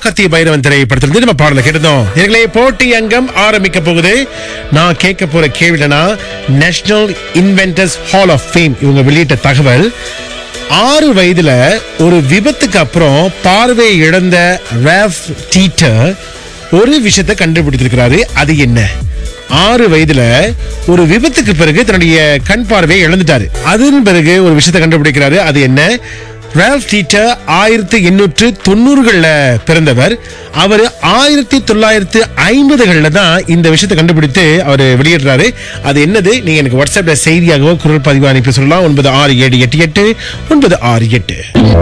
கத்திய பைரவன் திரைப்படத்திலிருந்து நம்ம பாடல கேட்டோம் எங்களே போட்டி அங்கம் ஆரம்பிக்க போகுது நான் கேட்க போற கேள்வினா national inventors hall of fame இவங்க வெளியிட்ட தகவல் ஆறு வயதுல ஒரு விபத்துக்கு அப்புறம் பார்வை இழந்த ரேஃப் டீட்டர் ஒரு விஷயத்தை கண்டுபிடித்திருக்கிறாரு அது என்ன ஆறு வயதுல ஒரு விபத்துக்கு பிறகு தன்னுடைய கண் பார்வையை இழந்துட்டாரு அதன் பிறகு ஒரு விஷயத்தை கண்டுபிடிக்கிறாரு அது என்ன ரால்ஃப் டீட்டர் ஆயிரத்தி எண்ணூற்று தொண்ணூறுகள்ல பிறந்தவர் அவர் ஆயிரத்தி தொள்ளாயிரத்து ஐம்பதுகள்ல தான் இந்த விஷயத்தை கண்டுபிடித்து அவர் வெளியிடுறாரு அது என்னது நீங்க எனக்கு வாட்ஸ்அப்ல செய்தியாகவோ குரல் பதிவு அனுப்பி சொல்லலாம் ஒன்பது ஆறு ஏழு எட்டு எட்டு ஒன்பது ஆறு எட்டு